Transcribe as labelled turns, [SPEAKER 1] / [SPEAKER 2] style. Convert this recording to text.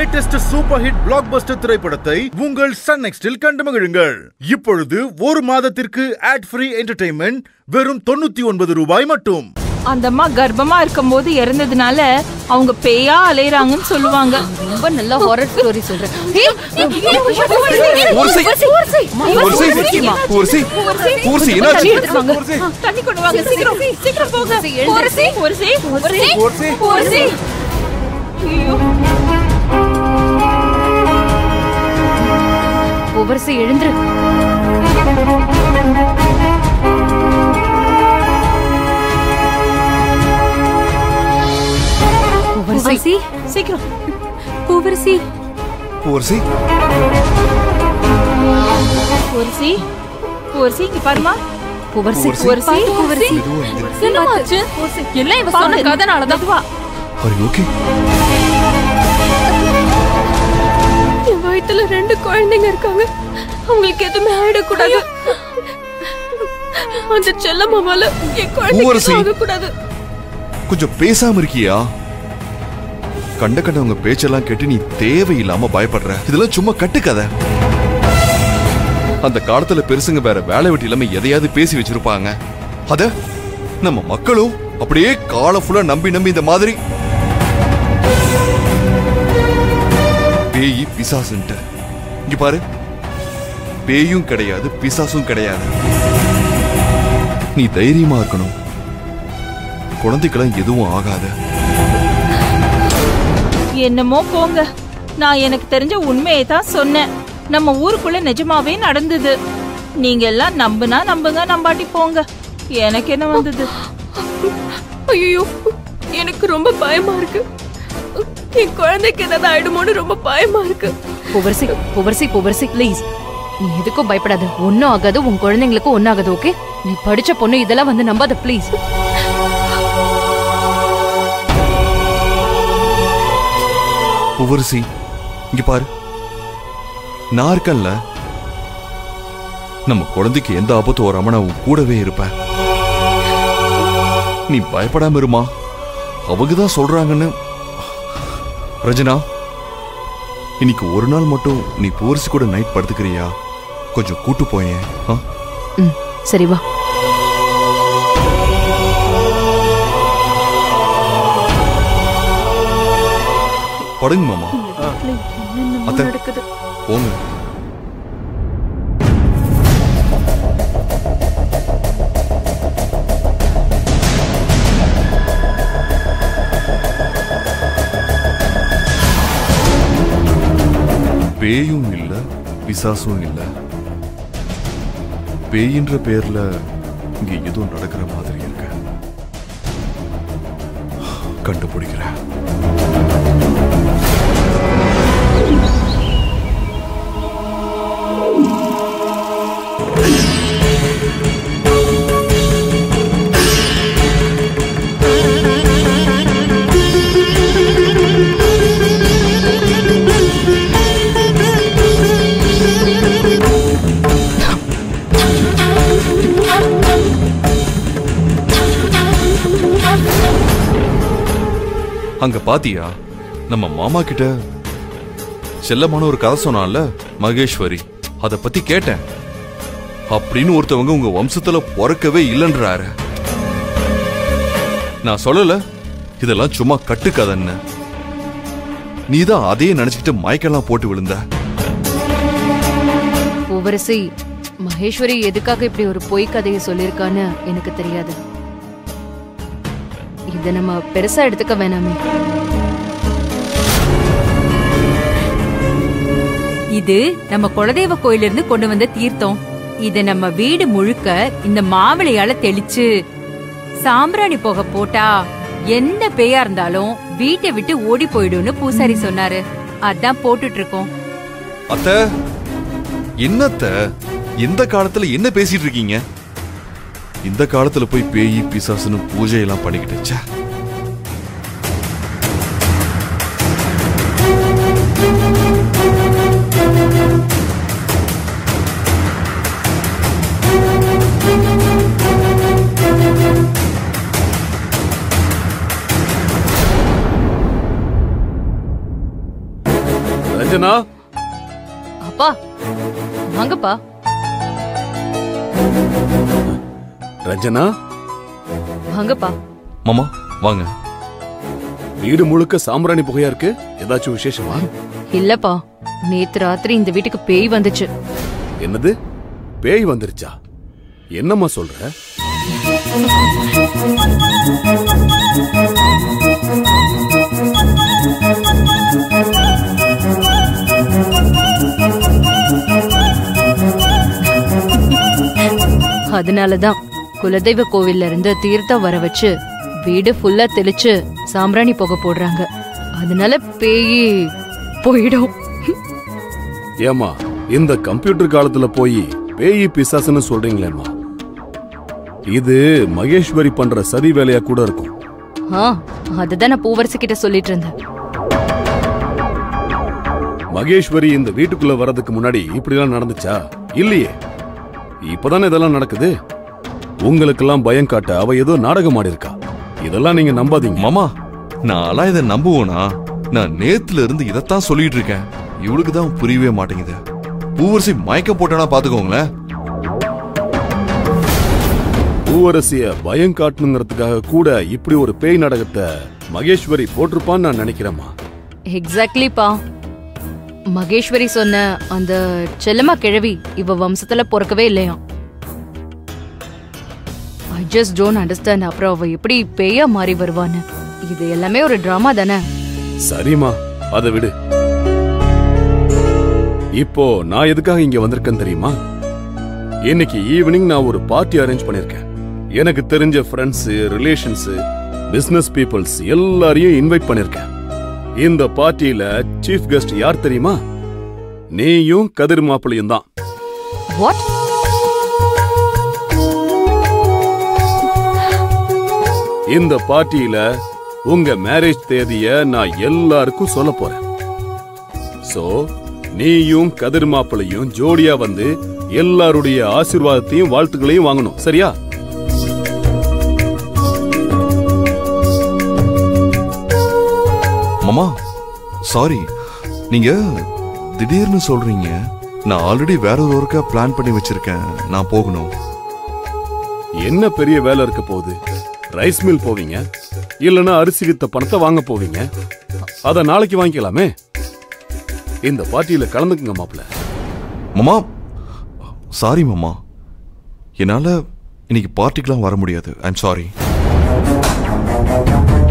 [SPEAKER 1] Latest super hit blockbuster திரைப்படத்தை உங்கள் Sun நெக்ஸ்டில் கண்டு மகிழுங்கள் இப்பொழுது ஒரு மாதத்திற்கு ஆட் ஃப்ரீ என்டர்டைன்மெண்ட் வெறும் தொண்ணூத்தி ஒன்பது ரூபாய் மட்டும்
[SPEAKER 2] அந்த அம்மா கர்ப்பமா இருக்கும்போது இறந்ததுனால அவங்க பேயா அலையறாங்கன்னு சொல்லுவாங்க
[SPEAKER 3] ரொம்ப நல்ல ஹாரர் ஸ்டோரி சொல்றேன்
[SPEAKER 4] ஊர்சி. ஊர்சி. ஊர்சி. ஊர்சி, என்னாச்சு?
[SPEAKER 2] தண்ணி கொண்டு வாங்க சீக்கிரம் சீக்கிரம் போங்க ஊர்சி ஊர்சி ஊர்சி
[SPEAKER 4] ஊர்சி.
[SPEAKER 2] ஊர்சி ஐயோ
[SPEAKER 3] ஒவ்வொரு எழுந்துரு பூவரசி
[SPEAKER 2] சீக்கிரம்
[SPEAKER 3] பூவரசி
[SPEAKER 4] ஊர்சி
[SPEAKER 2] ஊர்சி ஊர்சி இங்க பாருமா
[SPEAKER 3] பூவரசி
[SPEAKER 4] பூவரசி.
[SPEAKER 3] பூவரசி
[SPEAKER 4] மெதுவா எந்திரு.
[SPEAKER 3] என்னமாச்சு எல்லாம் இவ சொன்ன கதனாலதான்
[SPEAKER 4] Are you okay?
[SPEAKER 3] என் வயித்துல ரெண்டு குழந்தைங்க இருக்காங்க அவங்களுக்கு எதுவுமே ஆயிடக்கூடாது அந்த செல்லம்மாவால என்
[SPEAKER 4] பூவரசி.
[SPEAKER 3] குழந்தைங்க ஆகக்கூடாது
[SPEAKER 4] கொஞ்சம் பேசாம இருக்கியா கண்ட கண்டவங்க பேச்செல்லாம் கேட்டு நீ தேவையில்லாம பயப்படுற இதெல்லாம் சும்மா கட்டுக்கதை அந்த காலத்துல பெருசுங்க வேற வேலை வெட்டி இல்லாம எதையாவது பேசி வச்சிருப்பாங்க அத நம்ம மக்களும் அப்படியே காலம் ஃபுல்லா நம்பி நம்பி இந்த மாதிரி பேயி பிசாசுன்ட்டு இங்க பாரு பேயும் கிடையாது பிசாசும் கிடையாது நீ தைரியமா இருக்கணும் குழந்தைக்கெல்லாம் எதுவும் ஆகாது
[SPEAKER 2] என்னமோ போங்க நான் எனக்கு தெரிஞ்ச உண்மையை தான் சொன்னேன் நம்ம ஊருக்குள்ள நிஜமாவே நடந்தது நீங்க எல்லாம் நம்புனா நம்புங்க நம்பாட்டி போங்க எனக்கு என்ன வந்தது
[SPEAKER 3] ஐயோ எனக்கு ரொம்ப பயமா இருக்கு என் குழந்தைக்கு ஏதாவது ஆயிடுமோன்னு ரொம்ப பயமா இருக்கு புவர்சி புவர்சி புவர்சி ப்ளீஸ் நீ எதுக்கும் பயப்படாத ஒன்னும் ஆகாது உன் குழந்தைங்களுக்கும் ஒன்னும் ஆகாது ஓகே நீ படிச்ச பொண்ணு இதெல்லாம் வந்து நம்பாத ப்ளீஸ்
[SPEAKER 4] புவரிசி இங்க பாரு நான் இருக்கேன்ல நம்ம குழந்தைக்கு எந்த ஆபத்து வராம நான் உன் கூடவே இருப்பேன் நீ பயப்படாம இருமா அவங்க தான் சொல்றாங்கன்னு ரஜனா இன்னைக்கு ஒரு நாள் மட்டும் நீ புவரிசி கூட நைட் படுத்துக்கிறியா கொஞ்சம் கூட்டு போயேன் ஆ?
[SPEAKER 3] ம் சரி வா
[SPEAKER 4] படுங்க மாமா அத்தை போங்க பேயும் இல்ல பிசாசும் இல்ல பேயின்ற பேர்ல இங்க ஏதோ நடக்கிற மாதிரி இருக்கு கண்டுபிடிக்கிறேன் அங்க பாத்தியா நம்ம மாமா கிட்ட செல்லமான ஒரு கதை சொன்னான்ல மகேஸ்வரி அத பத்தி கேட்டேன் அப்படின்னு ஒருத்தவங்க உங்க வம்சத்துல பிறக்கவே இல்லைன்றாரு நான் சொல்லல இதெல்லாம் சும்மா கட்டுக்கதைன்னு நீதான் அதையே நினைச்சுக்கிட்டு மயக்கெல்லாம் போட்டு விழுந்த
[SPEAKER 3] பூவரசி மகேஸ்வரி எதுக்காக இப்படி ஒரு பொய் கதையை சொல்லியிருக்கான்னு எனக்கு தெரியாது இத நம்ம பெருசா எடுத்துக்க வேணாமே
[SPEAKER 5] இது நம்ம குலதெய்வ கோயில இருந்து கொண்டு வந்த தீர்த்தம் இத நம்ம வீடு முழுக்க இந்த மாவிளையால தெளிச்சு சாம்பிராணி புகை போட்டா எந்த பேயா இருந்தாலும் வீட்டை விட்டு ஓடி போயிடும்னு பூசாரி சொன்னாரு அதான் போட்டுட்டு இருக்கோம்
[SPEAKER 4] அத்த என்னத்த இந்த காலத்துல என்ன பேசிட்டு இருக்கீங்க இந்த காலத்துல போய் பேயி பிசாசுன்னு பூஜை எல்லாம் பண்ணிக்கிட்டு ச்சே.
[SPEAKER 6] ரஞ்சனா
[SPEAKER 3] அப்பா வாங்கப்பா
[SPEAKER 6] ரஞ்சனா
[SPEAKER 3] வாங்கப்பா
[SPEAKER 4] மாமா வாங்க
[SPEAKER 6] வீடு முழுக்க சாம்பிராணி புகையா இருக்கு ஏதாச்சும் விசேஷமா
[SPEAKER 3] இல்லப்பா நேத்து ராத்திரி இந்த வீட்டுக்கு பேய் வந்துச்சு
[SPEAKER 6] என்னது பேய் வந்துருச்சா என்னம்மா சொல்ற
[SPEAKER 3] அதனாலதான் குலதெய்வ கோவில்ல இருந்து தீர்த்தம் வர வச்சு வீடு ஃபுல்லா தெளிச்சு சாம்பிராணி புகை போடுறாங்க அதனால பேய் போயிடும்
[SPEAKER 6] ஏமா இந்த கம்ப்யூட்டர் காலத்துல போய் பேய் பிசாசுன்னு சொல்றீங்களேம்மா இது மகேஸ்வரி பண்ற சதி வேலையா கூட இருக்கும்
[SPEAKER 3] ஆ அதுதான் நான் பூவரசு கிட்ட சொல்லிட்டு இருந்தேன்
[SPEAKER 6] மகேஸ்வரி இந்த வீட்டுக்குள்ள வர்றதுக்கு முன்னாடி இப்படிலாம் நடந்துச்சா இல்லையே இப்பதானே இதெல்லாம் நடக்குது உங்களுக்கெல்லாம் பயம் காட்ட அவ ஏதோ நாடகம் ஆடி இருக்கா இதெல்லாம் நீங்க நம்பாதீங்க
[SPEAKER 4] மாமா நான்லாம் இதை நம்புவேனா நான் நேத்துல இருந்து இதைத்தான் சொல்லிட்டு இருக்கேன் இவளுக்கு தான் புரியவே மாட்டேங்குது பூவரசி மயக்கம் போட்டானா பாத்துக்கோங்களேன்
[SPEAKER 6] பூவரசிய பயம் காட்டணுங்கிறதுக்காக கூட இப்படி ஒரு பேய் நாடகத்தை மகேஸ்வரி போட்டிருப்பான்னு நான் நினைக்கிறேம்மா
[SPEAKER 3] எக்ஸாக்ட்லிப்பா மகேஸ்வரி சொன்ன அந்த செல்லம்மா கிழவி இவ வம்சத்துல பிறக்கவே இல்லையா ஐ ஜஸ்ட் டோன்ட் அண்டர்ஸ்டாண்ட் அப்புறம் அவ எப்படி பேயா மாறி வருவான்னு இது எல்லாமே ஒரு டிராமா தானே
[SPEAKER 6] சரிம்மா அதை விடு இப்போ நான் எதுக்காக இங்க வந்திருக்கேன் தெரியுமா இன்னைக்கு ஈவினிங் நான் ஒரு பார்ட்டி அரேஞ்ச் பண்ணிருக்கேன் எனக்கு தெரிஞ்ச ஃப்ரெண்ட்ஸ் ரிலேஷன்ஸ் பிசினஸ் பீப்புள்ஸ் எல்லாரையும் இன்வைட் பண்ணிருக்கேன் இந்த பார்ட்டியில சீஃப் கெஸ்ட் யார் தெரியுமா நீயும் கதிர் மாப்பிளையும் தான்
[SPEAKER 3] வாட்
[SPEAKER 6] இந்த பார்ட்டியில உங்க மேரேஜ் தேதிய நான் எல்லாருக்கும் சொல்ல போறேன் சோ நீயும் கதிர் மாப்பிளையும் ஜோடியா வந்து எல்லாருடைய ஆசீர்வாதத்தையும் வாழ்த்துக்களையும் வாங்கணும் சரியா
[SPEAKER 4] மாமா சாரி நீங்க திடீர்னு சொல்றீங்க நான் ஆல்ரெடி வேற ஒரு ஒர்க்கா பிளான் பண்ணி வச்சிருக்கேன் நான் போகணும்
[SPEAKER 6] என்ன பெரிய வேலை இருக்க போகுது ரைஸ் மில் போவீங்க இல்லனா அரிசி வித்த பணத்தை வாங்க போவீங்க அத நாளைக்கு வாங்கிக்கலாமே இந்த பார்ட்டியில கலந்துக்குங்க மாப்பிள்ள
[SPEAKER 4] மாமா சாரி மாமா என்னால இன்னைக்கு பார்ட்டிக்கெல்லாம் வர முடியாது ஐம் சாரி